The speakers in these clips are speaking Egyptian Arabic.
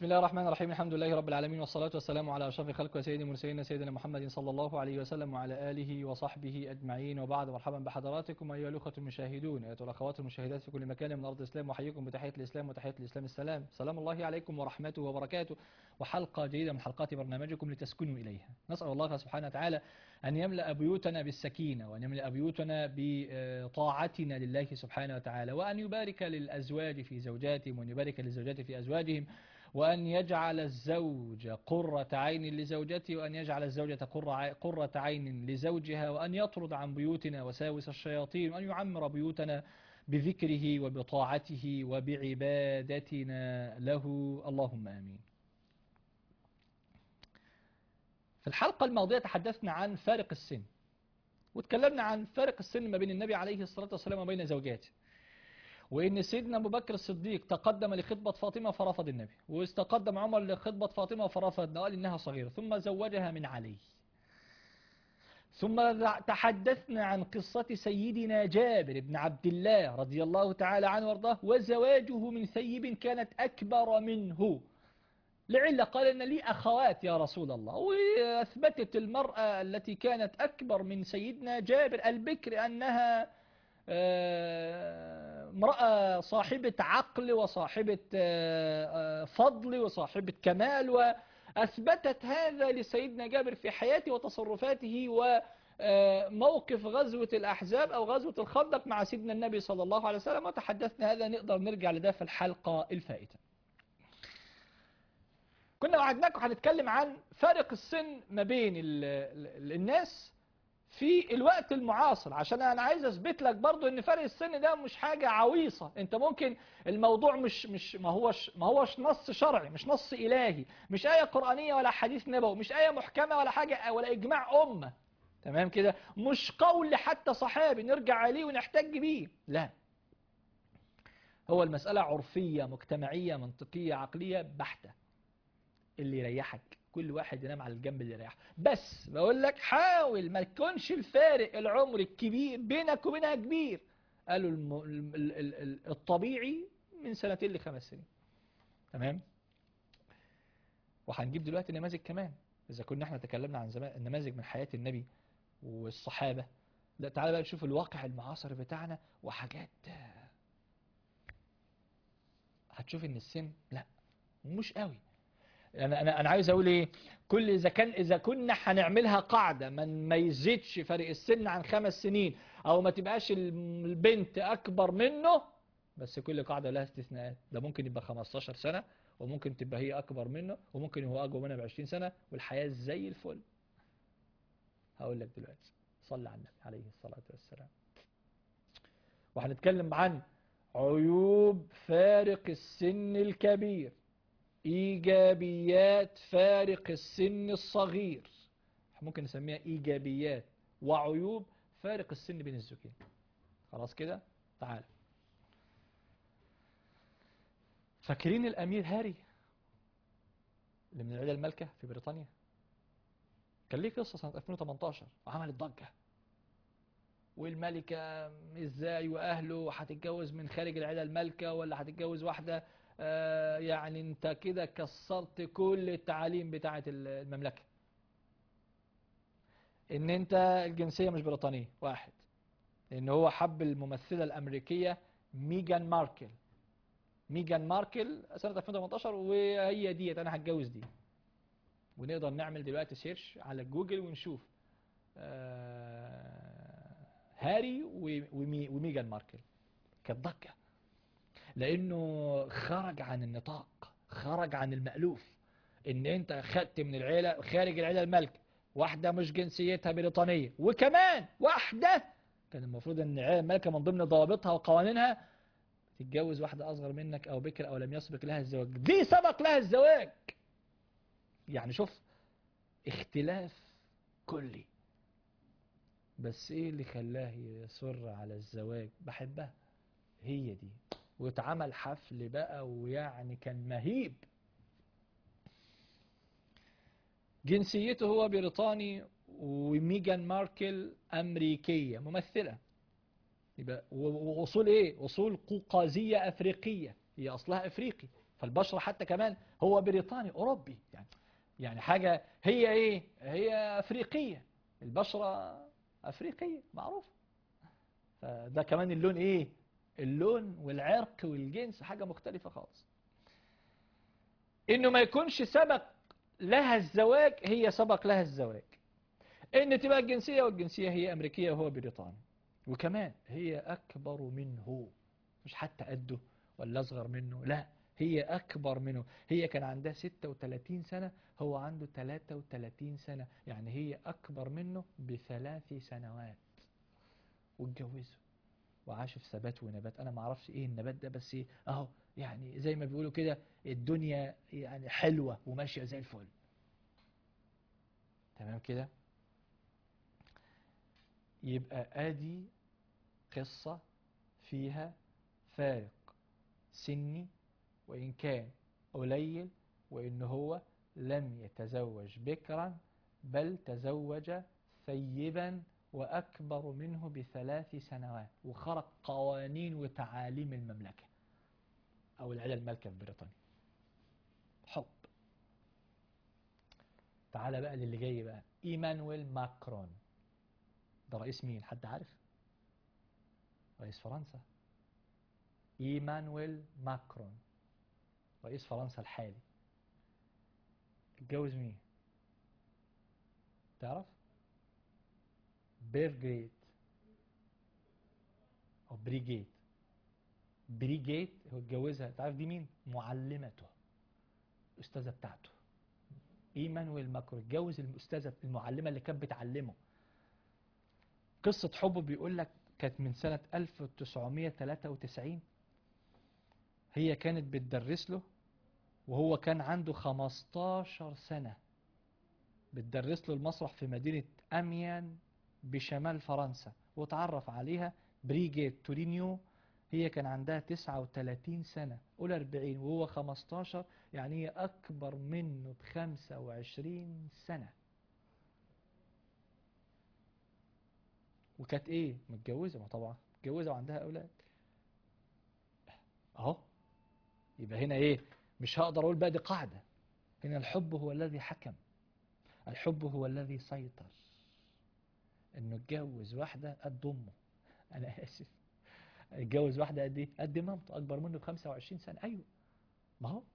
بسم الله الرحمن الرحيم الحمد لله رب العالمين والصلاة والسلام على أشرف خلق وسيد المرسلين سيدنا محمد صلى الله عليه وسلم وعلى آله وصحبه أجمعين وبعد مرحبا بحضراتكم أيها الأخوة المشاهدون أيها الأخوات المشاهدات في كل مكان من أرض الإسلام وحييكم بتحية الإسلام وتحية الإسلام السلام سلام الله عليكم ورحمته وبركاته وحلقة جديدة من حلقات برنامجكم لتسكنوا إليها نسأل الله سبحانه وتعالى أن يملأ بيوتنا بالسكينة وأن يملأ بيوتنا بطاعتنا لله سبحانه وتعالى وأن يبارك للأزواج في زوجاتهم وأن يبارك للزوجات في أزواجهم وأن يجعل الزوج قرة عين لزوجته وأن يجعل الزوجة قرة عين لزوجها وأن يطرد عن بيوتنا وساوس الشياطين وأن يعمر بيوتنا بذكره وبطاعته وبعبادتنا له اللهم آمين في الحلقة الماضية تحدثنا عن فارق السن وتكلمنا عن فارق السن ما بين النبي عليه الصلاة والسلام وبين زوجاته وإن سيدنا أبو بكر الصديق تقدم لخطبة فاطمة فرفض النبي واستقدم عمر لخطبة فاطمة فرفض قال إنها صغيرة ثم زوجها من علي ثم تحدثنا عن قصة سيدنا جابر بن عبد الله رضي الله تعالى عنه وارضاه وزواجه من ثيب كانت أكبر منه لعلة قال إن لي أخوات يا رسول الله وأثبتت المرأة التي كانت أكبر من سيدنا جابر البكر أنها امرأة صاحبة عقل وصاحبة فضل وصاحبة كمال وأثبتت هذا لسيدنا جابر في حياته وتصرفاته وموقف غزوة الأحزاب أو غزوة الخندق مع سيدنا النبي صلى الله عليه وسلم وتحدثنا هذا نقدر نرجع لده في الحلقة الفائتة كنا وعدناكم هنتكلم عن فارق السن ما بين ال ال الناس في الوقت المعاصر عشان انا عايز اثبت لك برضو ان فرق السن ده مش حاجة عويصة انت ممكن الموضوع مش مش ما هوش ما هوش نص شرعي مش نص الهي مش آية قرآنية ولا حديث نبوي مش آية محكمة ولا حاجة ولا اجماع امة تمام كده مش قول حتى صحابي نرجع عليه ونحتج بيه لا هو المسألة عرفية مجتمعية منطقية عقلية بحتة اللي يريحك كل واحد ينام على الجنب اللي يريحه بس بقول لك حاول ما تكونش الفارق العمر الكبير بينك وبينها كبير قالوا الم... ال... ال... ال... الطبيعي من سنتين لخمس سنين تمام وهنجيب دلوقتي نماذج كمان اذا كنا احنا تكلمنا عن زمان نماذج من حياة النبي والصحابة لا تعالى بقى نشوف الواقع المعاصر بتاعنا وحاجات هتشوف ان السن لا مش قوي انا انا انا عايز اقول ايه كل اذا كان اذا كنا هنعملها قاعده من ما يزيدش فرق السن عن خمس سنين او ما تبقاش البنت اكبر منه بس كل قاعده لها استثناءات ده ممكن يبقى 15 سنه وممكن تبقى هي اكبر منه وممكن هو اكبر منها ب 20 سنه والحياه زي الفل هقول لك دلوقتي صلي على النبي عليه الصلاه والسلام وهنتكلم عن عيوب فارق السن الكبير إيجابيات فارق السن الصغير ممكن نسميها إيجابيات وعيوب فارق السن بين الزوجين خلاص كده تعال فاكرين الأمير هاري اللي من العيلة الملكة في بريطانيا كان ليه قصة سنة 2018 وعملت ضجة والملكة ازاي واهله هتتجوز من خارج العيلة الملكة ولا هتتجوز واحدة آه يعني انت كده كسرت كل التعاليم بتاعة المملكة ان انت الجنسية مش بريطانية واحد ان هو حب الممثلة الامريكية ميجان ماركل ميجان ماركل سنة 2018 وهي ديت انا هتجوز دي ونقدر نعمل دلوقتي سيرش على جوجل ونشوف آه هاري وميجان ماركل كانت ضجه لانه خرج عن النطاق خرج عن المألوف ان انت خدت من العيلة خارج العيلة الملك واحدة مش جنسيتها بريطانية وكمان واحدة كان المفروض ان العيلة الملكة من ضمن ضوابطها وقوانينها تتجوز واحدة اصغر منك او بكر او لم يسبق لها الزواج دي سبق لها الزواج يعني شوف اختلاف كلي بس ايه اللي خلاه يصر على الزواج بحبها هي دي واتعمل حفل بقى ويعني كان مهيب جنسيته هو بريطاني وميجان ماركل أمريكية ممثلة يبقى وأصول إيه؟ أصول قوقازية أفريقية هي أصلها أفريقي فالبشرة حتى كمان هو بريطاني أوروبي يعني يعني حاجة هي إيه هي أفريقية البشرة أفريقية معروف فده كمان اللون إيه اللون والعرق والجنس حاجة مختلفة خالص إنه ما يكونش سبق لها الزواج هي سبق لها الزواج إن تبقى الجنسية والجنسية هي أمريكية وهو بريطاني وكمان هي أكبر منه مش حتى قده ولا أصغر منه لا هي أكبر منه هي كان عندها 36 سنة هو عنده 33 سنة يعني هي أكبر منه بثلاث سنوات واتجوزوا وعاشوا في ثبات ونبات أنا ما أعرفش إيه النبات ده بس إيه أهو يعني زي ما بيقولوا كده الدنيا يعني حلوة وماشية زي الفل تمام كده يبقى ادي قصة فيها فارق سني وإن كان قليل وإن هو لم يتزوج بكرا بل تزوج ثيبا وأكبر منه بثلاث سنوات وخرق قوانين وتعاليم المملكة أو العيلة المالكة في بريطانيا حب تعال بقى للي جاي بقى إيمانويل ماكرون ده رئيس مين حد عارف رئيس فرنسا إيمانويل ماكرون رئيس فرنسا الحالي اتجوز مين تعرف بيرجيت او بريجيت بريجيت هو اتجوزها تعرف دي مين معلمته الاستاذه بتاعته ايمانويل ماكرون اتجوز الاستاذه المعلمه اللي كانت بتعلمه قصة حبه بيقول لك كانت من سنة 1993 هي كانت بتدرس له وهو كان عنده 15 سنة بتدرس له المسرح في مدينة أميان بشمال فرنسا وتعرف عليها بريجيت تورينيو هي كان عندها 39 سنة قول 40 وهو 15 يعني هي أكبر منه ب 25 سنة وكانت ايه متجوزه ما طبعا متجوزه وعندها اولاد اهو يبقى هنا ايه مش هقدر اقول بقى دي قاعده هنا الحب هو الذي حكم الحب هو الذي سيطر انه اتجوز واحده قد امه انا اسف اتجوز واحده قد ايه قد مامته اكبر منه ب 25 سنه ايوه ما هو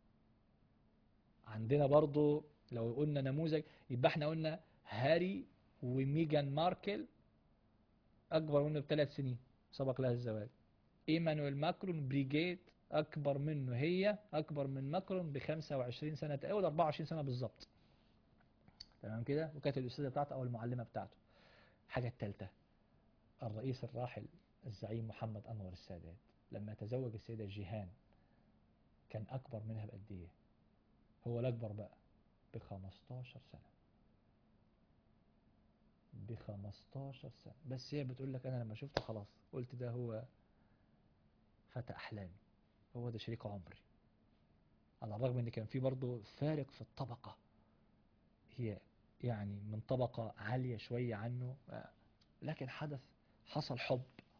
عندنا برضو لو قلنا نموذج يبقى احنا قلنا هاري وميجان ماركل أكبر منه بثلاث سنين سبق لها الزواج إيمانويل ماكرون بريجيت أكبر منه هي أكبر من ماكرون ب 25 سنة أو 24 سنة بالظبط تمام كده وكانت الأستاذة بتاعته أو المعلمة بتاعته الحاجة الثالثة الرئيس الراحل الزعيم محمد أنور السادات لما تزوج السيدة جيهان كان أكبر منها بقد إيه هو الأكبر بقى ب 15 سنة ب 15 سنة بس هي بتقول لك أنا لما شفته خلاص قلت ده هو فتى أحلامي هو ده شريك عمري على الرغم ان كان في برضه فارق في الطبقة هي يعني من طبقة عالية شوية عنه لكن حدث حصل حب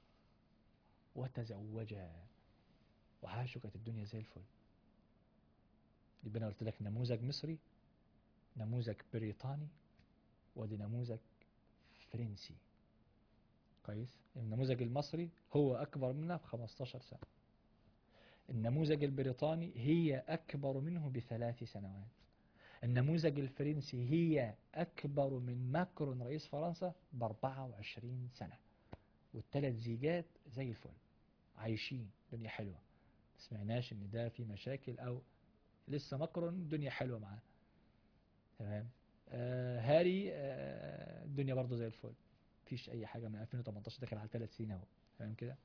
وتزوجا وعاشوا كانت الدنيا زي الفل يبقى انا قلت لك نموذج مصري نموذج بريطاني ودي نموذج فرنسي كويس النموذج المصري هو أكبر منها ب 15 سنة النموذج البريطاني هي أكبر منه بثلاث سنوات النموذج الفرنسي هي أكبر من ماكرون رئيس فرنسا ب 24 سنة والثلاث زيجات زي الفل عايشين دنيا حلوة سمعناش ان ده في مشاكل او لسه ماكرون الدنيا حلوة معاه تمام آه هاري آه الدنيا برضه زي الفل مفيش اي حاجة من 2018 داخل على ثلاث سنين اهو فاهم كده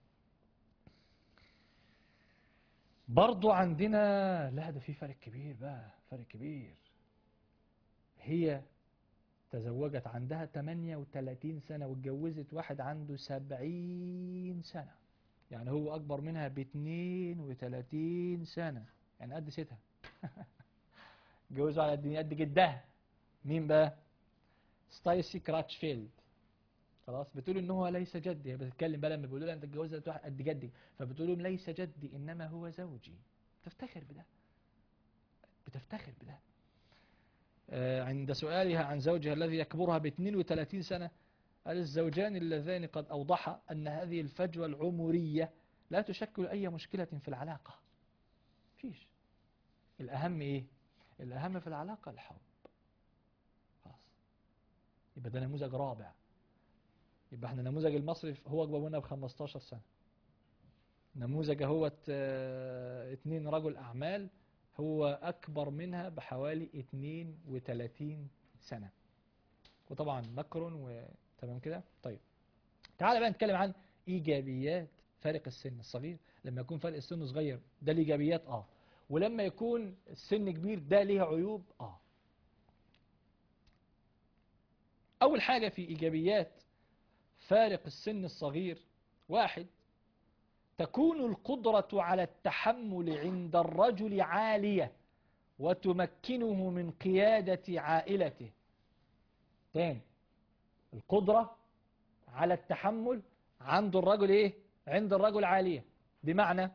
برضه عندنا لا ده في فرق كبير بقى فرق كبير هي تزوجت عندها 38 سنة واتجوزت واحد عنده 70 سنة يعني هو أكبر منها ب 32 سنة يعني قد ستها اتجوزوا على قد قد جدها مين بقى؟ ستايسي كراتشفيلد خلاص بتقول ان هو ليس جدي هي بتتكلم بقى لما بيقولوا لها انت اتجوزت واحد قد جدي فبتقول لهم ليس جدي انما هو زوجي تفتخر بده بتفتخر بده آه، عند سؤالها عن زوجها الذي يكبرها ب 32 سنة قال الزوجان اللذان قد أوضحا أن هذه الفجوة العمرية لا تشكل أي مشكلة في العلاقة فيش الأهم إيه الأهم في العلاقة الحب خلاص يبقى ده نموذج رابع يبقى احنا النموذج المصري هو أكبر منا ب 15 سنة نموذج هو اتنين رجل أعمال هو أكبر منها بحوالي 32 سنة وطبعا مكر وتمام كده طيب تعال بقى نتكلم عن إيجابيات فارق السن الصغير لما يكون فارق السن صغير ده الإيجابيات آه ولما يكون السن كبير ده ليه عيوب آه أول حاجة في إيجابيات فارق السن الصغير واحد تكون القدرة على التحمل عند الرجل عالية وتمكنه من قيادة عائلته تاني القدرة على التحمل عند الرجل ايه عند الرجل عالية بمعنى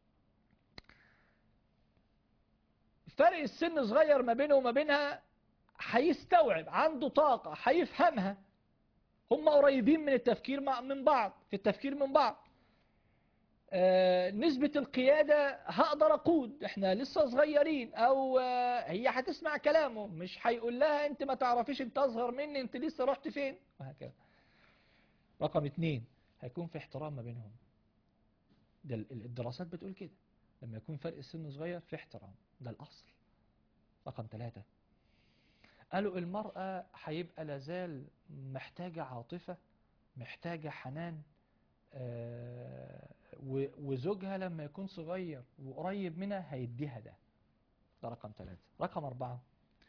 فرق السن صغير ما بينه وما بينها هيستوعب عنده طاقة هيفهمها هم قريبين من التفكير مع من بعض في التفكير من بعض آه نسبة القيادة هقدر أقود احنا لسه صغيرين أو آه هي هتسمع كلامه مش هيقول لها انت ما تعرفيش انت أصغر مني انت لسه رحت فين وهكذا رقم اتنين هيكون في احترام ما بينهم ده الدراسات بتقول كده لما يكون فرق السن صغير في احترام ده الأصل رقم ثلاثة قالوا المرأة هيبقى لازال محتاجة عاطفة محتاجة حنان آه وزوجها لما يكون صغير وقريب منها هيديها ده ده رقم ثلاثة رقم أربعة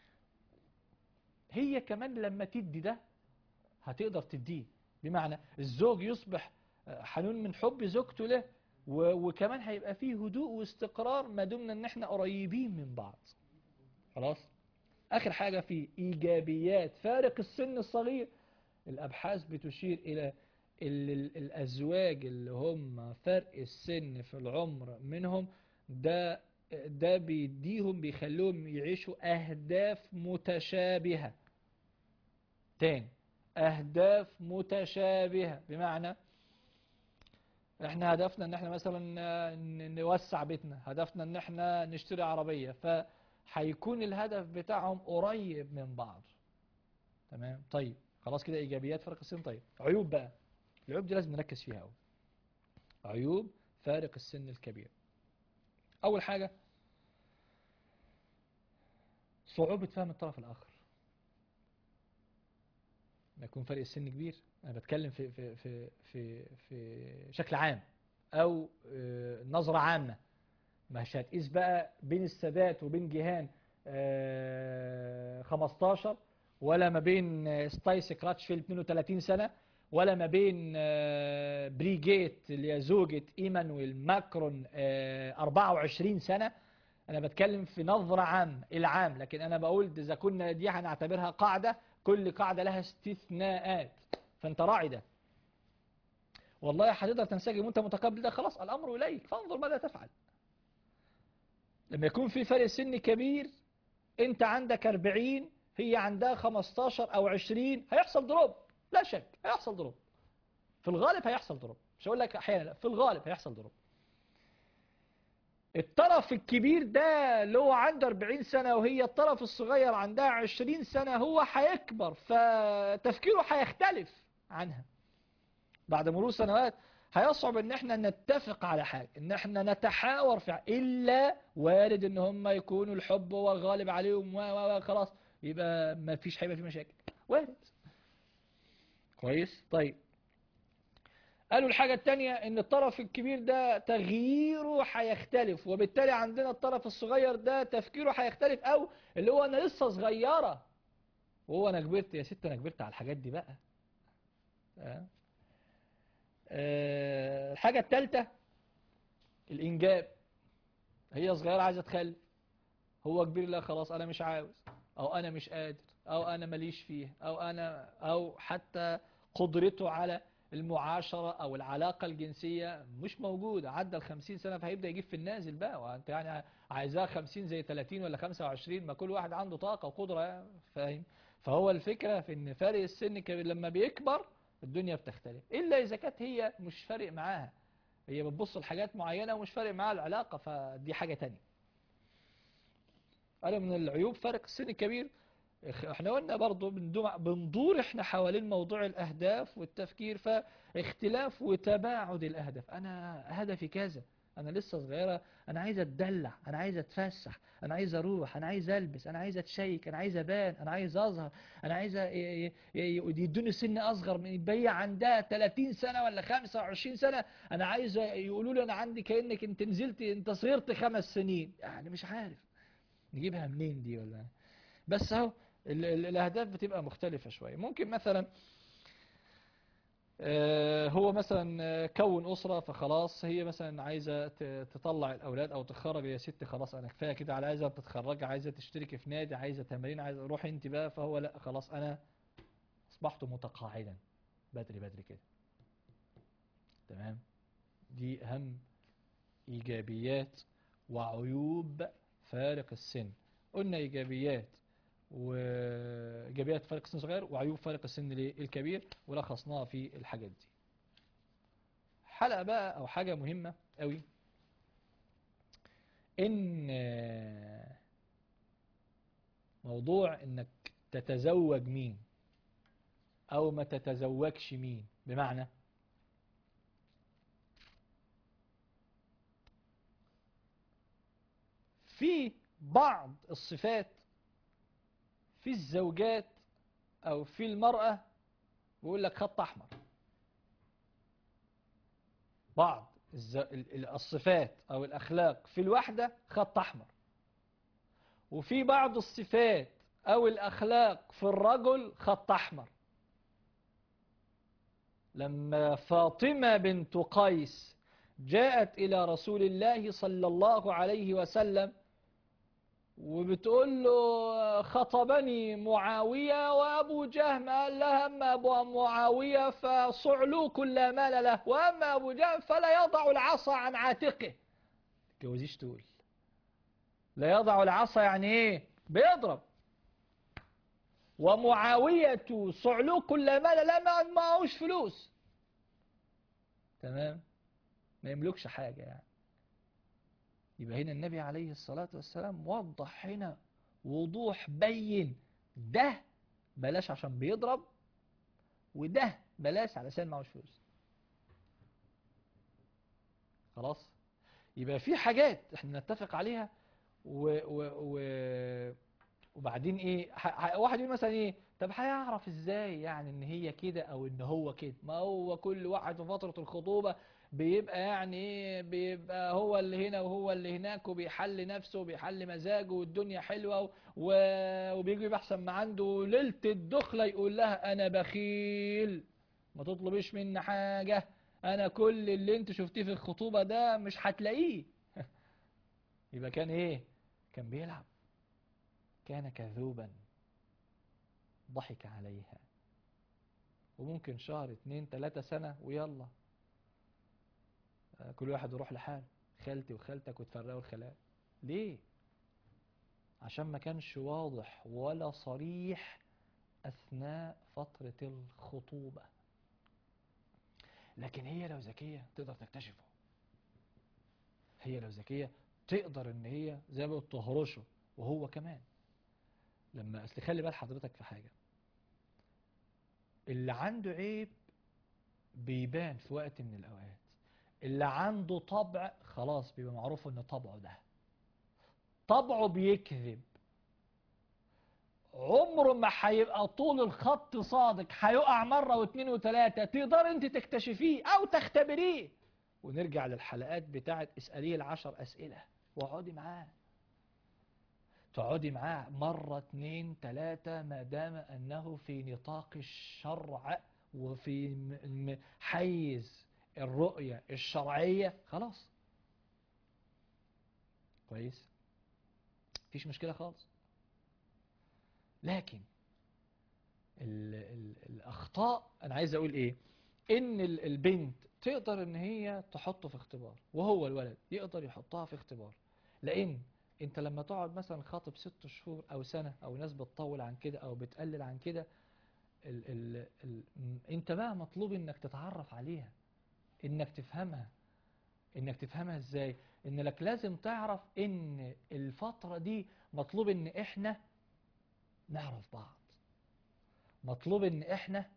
هي كمان لما تدي ده هتقدر تديه بمعنى الزوج يصبح حنون من حب زوجته له وكمان هيبقى فيه هدوء واستقرار ما دمنا ان احنا قريبين من بعض خلاص اخر حاجة في ايجابيات فارق السن الصغير الابحاث بتشير الى الازواج اللي هم فرق السن في العمر منهم ده ده بيديهم بيخلوهم يعيشوا اهداف متشابهة تاني اهداف متشابهة بمعنى احنا هدفنا ان احنا مثلا نوسع بيتنا هدفنا ان احنا نشتري عربية فهيكون الهدف بتاعهم قريب من بعض تمام طيب خلاص كده ايجابيات فرق السن طيب عيوب بقى العيوب دي لازم نركز فيها قوي عيوب فارق السن الكبير اول حاجة صعوبة فهم الطرف الاخر ما يكون فرق السن كبير انا بتكلم في في في في في شكل عام او نظرة عامة مش هتقيس بقى بين السادات وبين جيهان 15 ولا ما بين ستايس كراتشفيلد 32 سنة ولا ما بين بريجيت اللي هي زوجة ايمانويل ماكرون 24 سنة انا بتكلم في نظرة عام العام لكن انا بقول اذا كنا دي هنعتبرها قاعدة كل قاعدة لها استثناءات فانت راعي ده والله هتقدر تنسجم وانت متقبل ده خلاص الامر اليك فانظر ماذا تفعل لما يكون في فرق سن كبير انت عندك 40 هي عندها 15 او 20 هيحصل دروب لا شك هيحصل دروب في الغالب هيحصل دروب مش هقول لك احيانا لا في الغالب هيحصل دروب الطرف الكبير ده اللي هو عنده 40 سنة وهي الطرف الصغير عندها 20 سنة هو هيكبر فتفكيره هيختلف عنها بعد مرور سنوات هيصعب ان احنا نتفق على حاجة ان احنا نتحاور في حاجة الا وارد ان هم يكونوا الحب هو الغالب عليهم وخلاص يبقى ما فيش هيبقى في مشاكل وارد كويس طيب قالوا الحاجة التانية ان الطرف الكبير ده تغييره هيختلف وبالتالي عندنا الطرف الصغير ده تفكيره هيختلف او اللي هو انا لسه صغيرة وهو انا كبرت يا ست انا كبرت على الحاجات دي بقى أه؟ أه الحاجة التالتة الانجاب هي صغيرة عايزة تخلف هو كبير لا خلاص انا مش عاوز او انا مش قادر او انا ماليش فيه او انا او حتى قدرته على المعاشرة او العلاقة الجنسية مش موجودة عدى ال 50 سنة فهيبدأ يجيب في النازل بقى وانت يعني عايزاه 50 زي 30 ولا 25 ما كل واحد عنده طاقة وقدرة فاهم فهو الفكرة في ان فارق السن كبير لما بيكبر الدنيا بتختلف الا اذا كانت هي مش فارق معاها هي بتبص لحاجات معينة ومش فارق معاها العلاقة فدي حاجة تانية قالوا من العيوب فارق السن الكبير احنا قلنا برضو بندو- بندور احنا حوالين موضوع الاهداف والتفكير فاختلاف وتباعد الاهداف انا هدفي كذا انا لسه صغيرة انا عايز اتدلع انا عايز اتفسح انا عايز اروح انا عايز البس انا عايز اتشيك انا عايز ابان انا عايز اظهر انا عايز ي- ي- ي- يدوني سن اصغر من يبيع عندها 30 سنة ولا 25 سنة انا عايز يقولوا لي انا عندي كأنك انت نزلت انت صغرت خمس سنين يعني مش عارف نجيبها منين دي ولا بس اهو ال- ال- الاهداف بتبقى مختلفة شوية ممكن مثلا آه، هو مثلا آه، كون أسرة فخلاص هي مثلا عايزة ت- تطلع الأولاد أو تخرج يا ست خلاص أنا كفاية كده على عايزة تتخرج عايزة تشترك في نادي عايزة تمرين عايزة روح أنت بقى فهو لا خلاص أنا أصبحت متقاعدا بدري بدري كده تمام دي أهم إيجابيات وعيوب فارق السن قلنا إيجابيات وإيجابيات فارق السن صغير وعيوب فارق السن الكبير ولخصناها في الحاجات دي حلقة بقى أو حاجة مهمة قوي إن موضوع إنك تتزوج مين أو ما تتزوجش مين بمعنى في بعض الصفات في الزوجات او في المرأة بيقول لك خط احمر بعض الز- ال- ال- الصفات او الاخلاق في الواحدة خط احمر وفي بعض الصفات او الاخلاق في الرجل خط احمر لما فاطمة بنت قيس جاءت إلى رسول الله صلى الله عليه وسلم وبتقول له خطبني معاوية وأبو جهم قال لها أما أبو معاوية فصعلوك لا مال له وأما أبو جهم فلا يضع العصا عن عاتقه جوزيش تقول لا يضع العصا يعني إيه بيضرب ومعاوية صعلوك لا مال له ما معهوش فلوس تمام ما يملكش حاجة يعني يبقى هنا النبي عليه الصلاة والسلام وضح هنا وضوح بين ده بلاش عشان بيضرب وده بلاش علشان معهوش فلوس خلاص يبقى في حاجات احنا نتفق عليها و و و وبعدين ايه ح- ح- واحد يقول مثلا ايه طب هيعرف ازاي يعني ان هي كده او ان هو كده ما هو كل واحد في فترة الخطوبة بيبقى يعني ايه بيبقى هو اللي هنا وهو اللي هناك وبيحل نفسه وبيحل مزاجه والدنيا حلوة و- و- وبيجي بيحسن ما عنده ليلة الدخلة يقول لها انا بخيل ما تطلبيش مني حاجة انا كل اللي انت شفتيه في الخطوبة ده مش هتلاقيه يبقى كان ايه كان بيلعب كان كذوبا ضحك عليها وممكن شهر اتنين تلاتة سنة ويلا آه، كل واحد يروح لحاله خالتي وخالتك وتفرقوا الخلاء ليه عشان ما كانش واضح ولا صريح أثناء فترة الخطوبة لكن هي لو ذكية تقدر تكتشفه هي لو ذكية تقدر ان هي زي ما قلت تهرشه وهو كمان لما اصل خلي بال حضرتك في حاجة اللي عنده عيب بيبان في وقت من الأوقات اللي عنده طبع خلاص بيبقى معروف ان طبعه ده طبعه بيكذب عمره ما هيبقى طول الخط صادق هيقع مرة واثنين وثلاثة تقدر انت تكتشفيه او تختبريه ونرجع للحلقات بتاعت اسأليه العشر اسئلة واقعدي معاه تقعدي معاه مرة اتنين تلاتة ما دام انه في نطاق الشرع وفي م- م- حيز الرؤية الشرعية خلاص كويس مفيش مشكلة خالص لكن ال ال الأخطاء أنا عايز أقول إيه ان ال- البنت تقدر ان هي تحطه في اختبار وهو الولد يقدر يحطها في اختبار لان انت لما تقعد مثلا خاطب ست شهور او سنة او ناس بتطول عن كده او بتقلل عن كده ال ال ال م- انت بقى مطلوب انك تتعرف عليها انك تفهمها انك تفهمها ازاي انك لازم تعرف ان الفترة دي مطلوب ان احنا نعرف بعض مطلوب ان احنا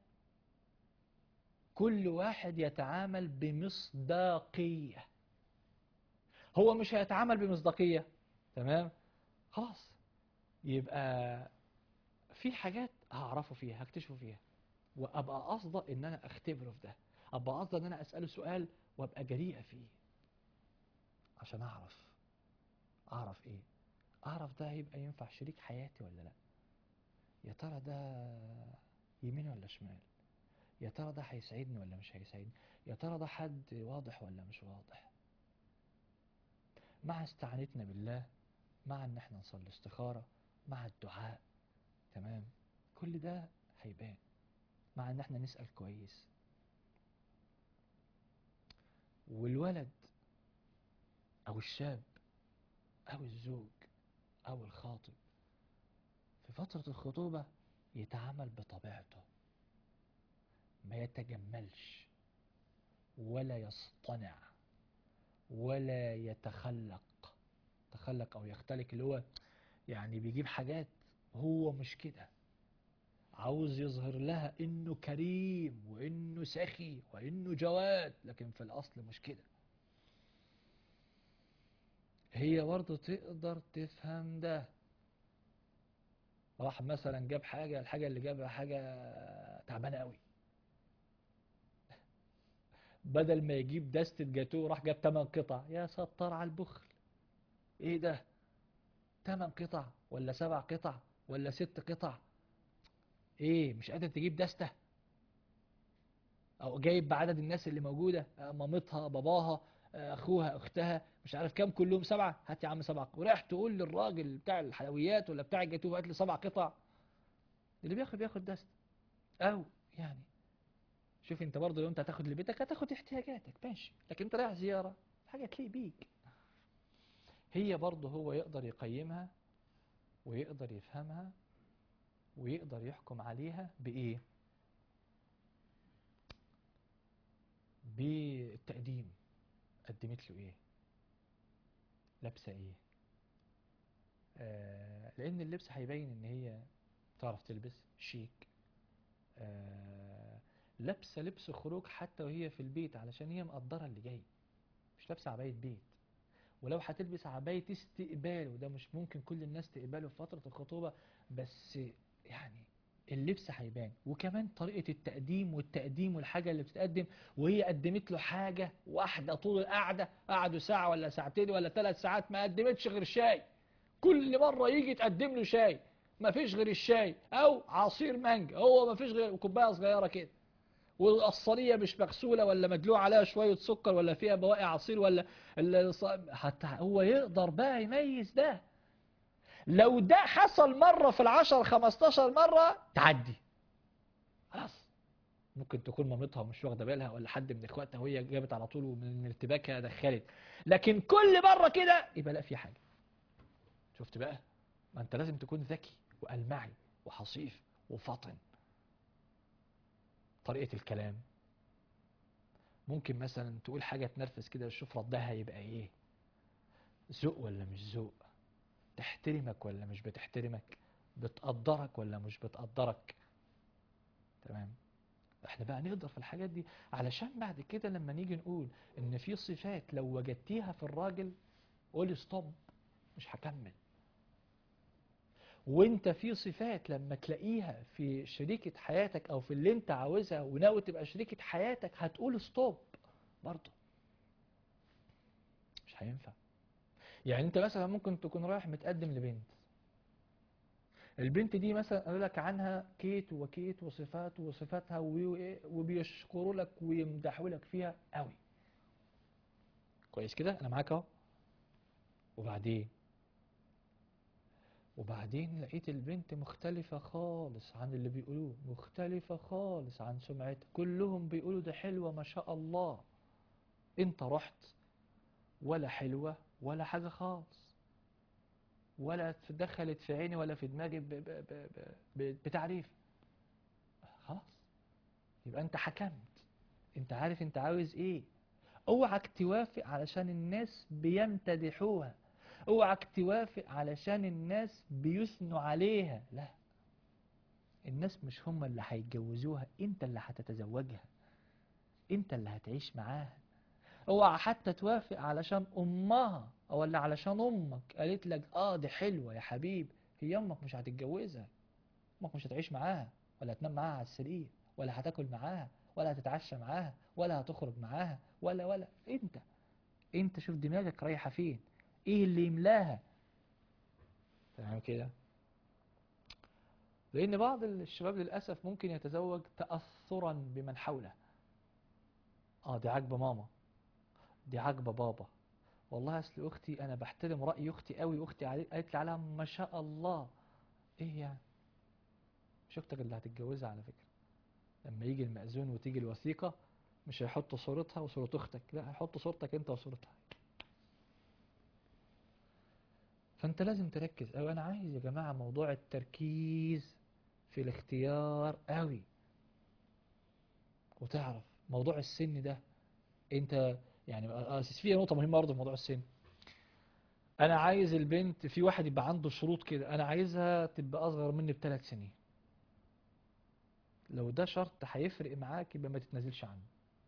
كل واحد يتعامل بمصداقية هو مش هيتعامل بمصداقية تمام خلاص يبقى في حاجات هعرفه فيها هكتشفه فيها وابقى قصده ان انا اختبره في ده ابقى قصده ان انا اساله سؤال وابقى جريئه فيه عشان اعرف اعرف ايه اعرف ده هيبقى ينفع شريك حياتي ولا لا يا ترى ده يمين ولا شمال يا ترى ده هيسعدني ولا مش هيسعدني يا ترى ده حد واضح ولا مش واضح مع استعانتنا بالله مع ان احنا نصلي استخارة مع الدعاء تمام كل ده هيبان مع ان احنا نسأل كويس والولد او الشاب او الزوج او الخاطب في فترة الخطوبة يتعامل بطبيعته ما يتجملش ولا يصطنع ولا يتخلق تخلق او يختلق اللي هو يعني بيجيب حاجات هو مش كده عاوز يظهر لها انه كريم وانه سخي وانه جواد لكن في الاصل مش كده هي برضه تقدر تفهم ده راح مثلا جاب حاجة الحاجة اللي جابها حاجة تعبانة قوي بدل ما يجيب دستة جاتوه راح جاب 8 قطع يا ستار على البخل ايه ده 8 قطع ولا 7 قطع ولا 6 قطع ايه مش قادر تجيب دستة او جايب بعدد الناس اللي موجودة آه، مامتها باباها آه، اخوها اختها مش عارف كام كلهم سبعة هات يا عم سبعة ورايح تقول للراجل بتاع الحلويات ولا بتاع الجاتوه هات لي سبع قطع اللي بياخد بياخد دستة او يعني شوف انت برضه لو انت هتاخد لبيتك هتاخد احتياجاتك ماشي لكن انت رايح زيارة حاجة تليق بيك هي برضه هو يقدر يقيمها ويقدر يفهمها ويقدر يحكم عليها بإيه بالتقديم قدمت له إيه لابسة إيه آه لأن اللبس هيبين إن هي تعرف تلبس شيك آه لابسة لبس خروج حتى وهي في البيت علشان هي مقدرة اللي جاي مش لابسة عباية بيت ولو هتلبس عباية استقبال وده مش ممكن كل الناس تقبله في فترة الخطوبة بس يعني اللبس هيبان وكمان طريقة التقديم والتقديم والحاجة اللي بتتقدم وهي قدمت له حاجة واحدة طول القعدة قعدوا ساعة ولا ساعتين ولا ثلاث ساعات ما قدمتش غير شاي كل مرة يجي تقدم له شاي ما فيش غير الشاي او عصير مانجا هو ما فيش غير كوباية صغيرة كده والصينية مش مغسولة ولا مدلوع عليها شوية سكر ولا فيها بواقي عصير ولا الص- حتى هو يقدر بقى يميز ده لو ده حصل مرة في العشر خمستاشر مرة تعدي خلاص ممكن تكون مامتها مش واخدة بالها ولا حد من اخواتها وهي جابت على طول ومن ارتباكها دخلت لكن كل مرة كده يبقى لا في حاجة شفت بقى ما انت لازم تكون ذكي وألمعي وحصيف وفطن طريقة الكلام ممكن مثلا تقول حاجة تنرفز كده وتشوف ردها هيبقى ايه ذوق ولا مش ذوق تحترمك ولا مش بتحترمك بتقدرك ولا مش بتقدرك تمام احنا بقى نقدر في الحاجات دي علشان بعد كده لما نيجي نقول ان في صفات لو وجدتيها في الراجل قولي ستوب مش هكمل وانت في صفات لما تلاقيها في شريكة حياتك او في اللي انت عاوزها وناوي تبقى شريكة حياتك هتقول ستوب برضه مش هينفع يعني انت مثلا ممكن تكون رايح متقدم لبنت البنت دي مثلا قالوا لك عنها كيت وكيت وصفات وصفاتها و- وبيشكروا لك ويمدحوا لك فيها قوي كويس كده انا معاك اهو وبعدين وبعدين لقيت البنت مختلفة خالص عن اللي بيقولوه مختلفة خالص عن سمعتها كلهم بيقولوا ده حلوة ما شاء الله انت رحت ولا حلوة ولا حاجة خالص ولا دخلت في عيني ولا في دماغي ب- ب- ب- ب- بتعريف خلاص يبقى انت حكمت انت عارف انت عاوز ايه اوعك توافق علشان الناس بيمتدحوها اوعك توافق علشان الناس بيثنوا عليها لا الناس مش هم اللي هيتجوزوها انت اللي هتتزوجها انت اللي هتعيش معاها اوعى حتى توافق علشان امها ولا علشان امك قالت لك اه دي حلوه يا حبيب هي امك مش هتتجوزها امك مش هتعيش معاها ولا هتنام معاها على السرير ولا هتاكل معاها ولا هتتعشى معاها ولا هتخرج معاها ولا ولا انت انت شوف دماغك رايحه فين ايه اللي يملاها تمام كده لان بعض الشباب للاسف ممكن يتزوج تاثرا بمن حوله اه دي عاجبه ماما دي عاجبه بابا والله اصل اختي انا بحترم راي اختي قوي واختي علي- قالت لي عليها ما شاء الله ايه يعني مش اختك اللي هتتجوزها على فكره لما يجي المأذون وتيجي الوثيقه مش هيحطوا صورتها وصوره اختك لا هيحطوا صورتك انت وصورتها فانت لازم تركز أو انا عايز يا جماعه موضوع التركيز في الاختيار قوي وتعرف موضوع السن ده انت يعني أساس في نقطه مهمه برضه في موضوع السن انا عايز البنت في واحد يبقى عنده شروط كده انا عايزها تبقى اصغر مني بثلاث سنين لو ده شرط هيفرق معاك يبقى ما تتنازلش عنه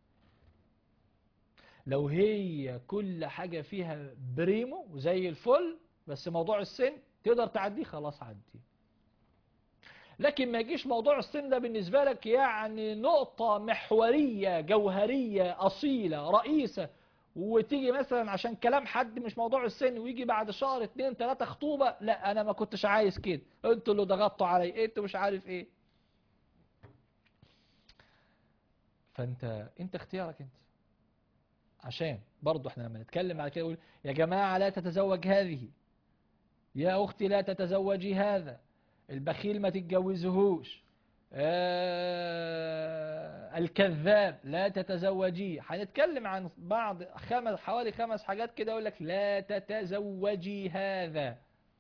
لو هي كل حاجة فيها بريمو وزي الفل بس موضوع السن تقدر تعديه خلاص عدي لكن ما يجيش موضوع السن ده بالنسبة لك يعني نقطة محورية جوهرية أصيلة رئيسة وتيجي مثلا عشان كلام حد مش موضوع السن ويجي بعد شهر اتنين تلاتة خطوبة لا أنا ما كنتش عايز كده انتوا اللي ضغطتوا علي انتوا مش عارف ايه فانت انت اختيارك انت عشان برضه احنا لما نتكلم على كده نقول يا جماعة لا تتزوج هذه يا أختي لا تتزوجي هذا البخيل ما تتجوزهوش آه الكذاب لا تتزوجيه هنتكلم عن بعض خمس حوالي خمس حاجات كده يقول لك لا تتزوجي هذا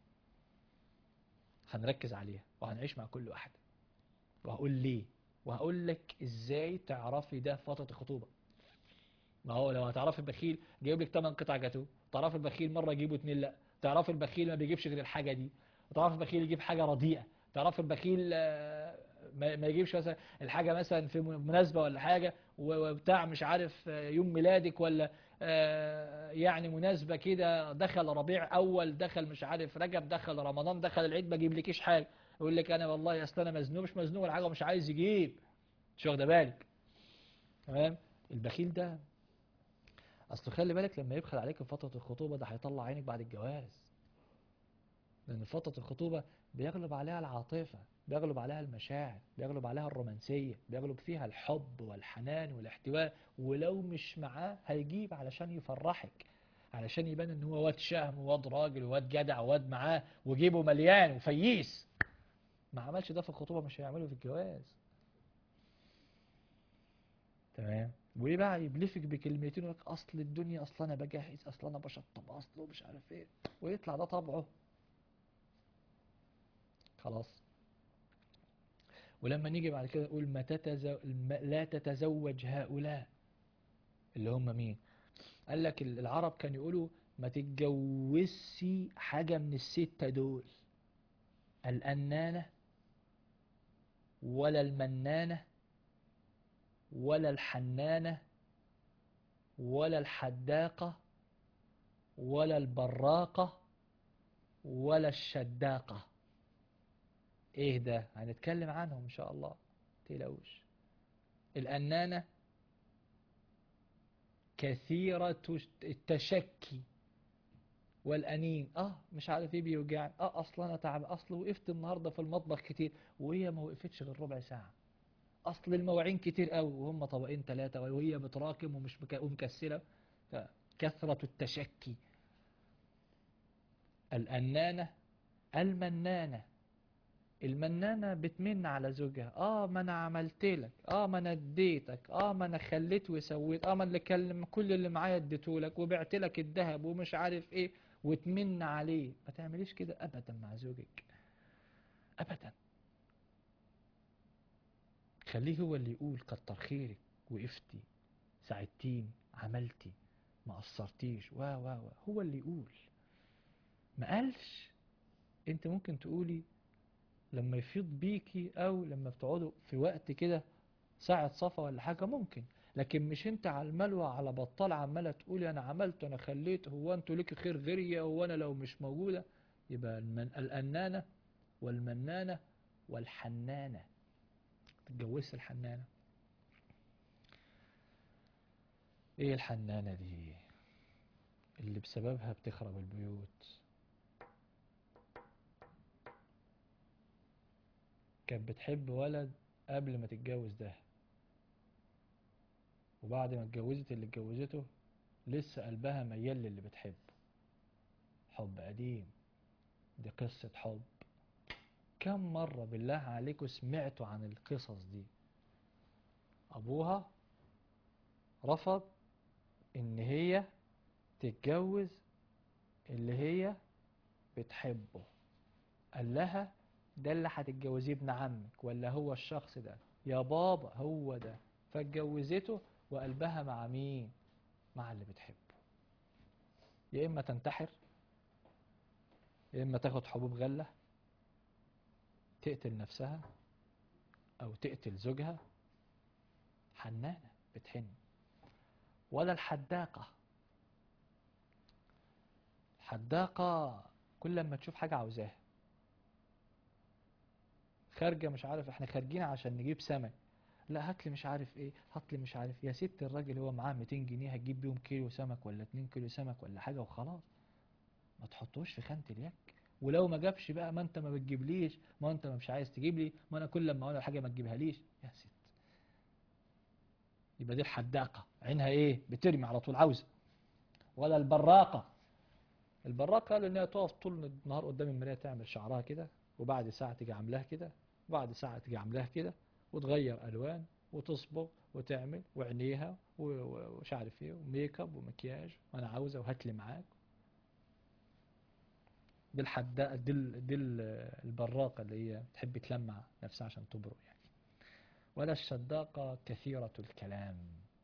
هنركز عليها وهنعيش مع كل واحد وهقول ليه وهقول لك ازاي تعرفي ده في فترة الخطوبة ما هو لو هتعرفي البخيل جايب لك 8 قطع جاتوه تعرفي البخيل مرة يجيبوا اتنين لا تعرفي البخيل ما بيجيبش غير الحاجة دي تعرفي البخيل يجيب حاجة رديئة تعرفي البخيل آه، ما ما يجيبش مثلا الحاجة مثلا في مناسبة ولا حاجة و- وبتاع مش عارف آه، يوم ميلادك ولا آه، يعني مناسبة كده دخل ربيع أول دخل مش عارف رجب دخل رمضان دخل العيد ما يجيبلكيش حاجة يقول لك أنا والله أصل أنا مزنوق مش مزنوق ولا حاجة ومش عايز يجيب مش واخدة بالك تمام البخيل ده اصل خلي بالك لما يبخل عليك في فترة الخطوبة ده هيطلع عينك بعد الجواز لان فترة الخطوبة بيغلب عليها العاطفة بيغلب عليها المشاعر بيغلب عليها الرومانسية بيغلب فيها الحب والحنان والاحتواء ولو مش معاه هيجيب علشان يفرحك علشان يبان ان هو واد شهم وواد راجل وواد جدع وواد معاه وجيبه مليان وفييس ما عملش ده في الخطوبة مش هيعمله في الجواز تمام وايه بقى يبلفك بكلمتين ويقول لك اصل الدنيا اصل انا بجهز اصل انا بشطب اصله ومش عارف ايه ويطلع ده طبعه خلاص ولما نيجي بعد كده نقول ما تتزو... ما- لا تتزوج هؤلاء اللي هم مين قال لك العرب كانوا يقولوا ما تتجوزش حاجة من الستة دول الأنانة ولا المنانة ولا الحنانة ولا الحداقة ولا البراقة ولا الشداقة ايه ده هنتكلم عنهم ان شاء الله تلاوش الأنانة كثيرة التشكي والأنين اه مش عارف ايه بيوجعني اه اصلا انا تعب اصل وقفت النهارده في المطبخ كتير وهي ما وقفتش غير ربع ساعة اصل المواعين كتير قوي وهم طبقين ثلاثة وهي بتراكم ومش مك... ومكسلة كثرة التشكي الأنانة المنانة المنانة بتمن على زوجها اه ما انا عملت لك اه ما انا اديتك اه ما انا خليت وسويت اه ما اللي كلم كل اللي معايا اديته لك وبعت لك الذهب ومش عارف ايه وتمن عليه ما تعمليش كده ابدا مع زوجك ابدا خليه هو اللي يقول كتر خيرك وقفتي ساعدتيني عملتي ما قصرتيش و و و هو اللي يقول ما قالش انت ممكن تقولي لما يفيض بيكي او لما بتقعدوا في وقت كده ساعة صفا ولا حاجة ممكن لكن مش انت على الملوى على بطال عمالة تقولي انا عملت انا خليت هو انتوا ليكي خير غيري هو انا لو مش موجودة يبقى المن... الأنانة والمنانة والحنانة تتجوزت الحنانة ايه الحنانة دي اللي بسببها بتخرب البيوت كانت بتحب ولد قبل ما تتجوز ده وبعد ما اتجوزت اللي اتجوزته لسه قلبها ميال للي بتحبه حب قديم دي قصة حب كم مرة بالله عليكم سمعتوا عن القصص دي أبوها رفض إن هي تتجوز اللي هي بتحبه قال لها ده اللي هتتجوزيه ابن عمك ولا هو الشخص ده يا بابا هو ده فاتجوزته وقلبها مع مين مع اللي بتحبه يا إما تنتحر يا إما تاخد حبوب غلة تقتل نفسها أو تقتل زوجها حنانة بتحن ولا الحداقة الحداقة كل لما تشوف حاجة عاوزاها خارجة مش عارف احنا خارجين عشان نجيب سمك لا هات لي مش عارف ايه هات لي مش عارف يا ست الراجل هو معاه 200 جنيه هتجيب بيهم كيلو سمك ولا 2 كيلو سمك ولا حاجة وخلاص ما تحطوش في خانة اليك ولو ما جابش بقى ما انت ما بتجيبليش ما انت مش عايز تجيب لي ما انا كل لما اقول حاجة ما تجيبها ليش يا ست يبقى دي الحداقة عينها ايه بترمي على طول عاوزة ولا البراقة البراقة قالوا انها تقف طول النهار قدام المراية تعمل شعرها كده وبعد ساعة تيجي عاملاها كده وبعد ساعة تيجي عاملاها كده وتغير الوان وتصبغ وتعمل وعينيها ومش عارف ايه وميك اب ومكياج وانا عاوزه وهات لي معاك دي الحداقه دي ال- دي ال- البراقه اللي هي تحب تلمع نفسها عشان تبرق يعني ولا الشداقه كثيره الكلام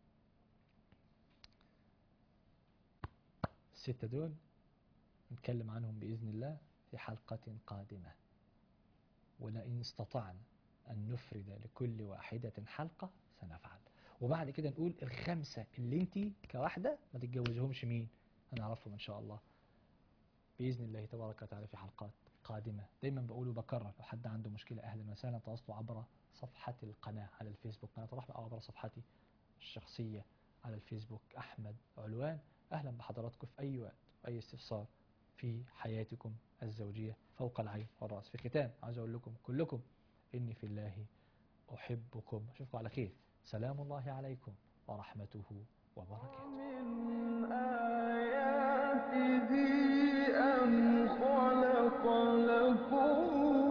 الستة دول نتكلم عنهم بإذن الله في حلقة قادمة ولئن استطعنا أن نفرد لكل واحدة حلقة سنفعل وبعد كده نقول الخمسة اللي انت كواحدة ما تتجوزهمش مين هنعرفهم إن شاء الله بإذن الله تبارك وتعالى في حلقات قادمة دايما بقول وبكرر لو حد عنده مشكلة أهلا وسهلا تواصلوا عبر صفحة القناة على الفيسبوك قناة الرحمة أو عبر صفحتي الشخصية على الفيسبوك أحمد علوان أهلا بحضراتكم في أي وقت أي استفسار في حياتكم الزوجية فوق العين والرأس في ختام عايز أقول لكم كلكم إني في الله أحبكم أشوفكم على خير سلام الله عليكم ورحمته وبركاته من آياته أن خلق لكم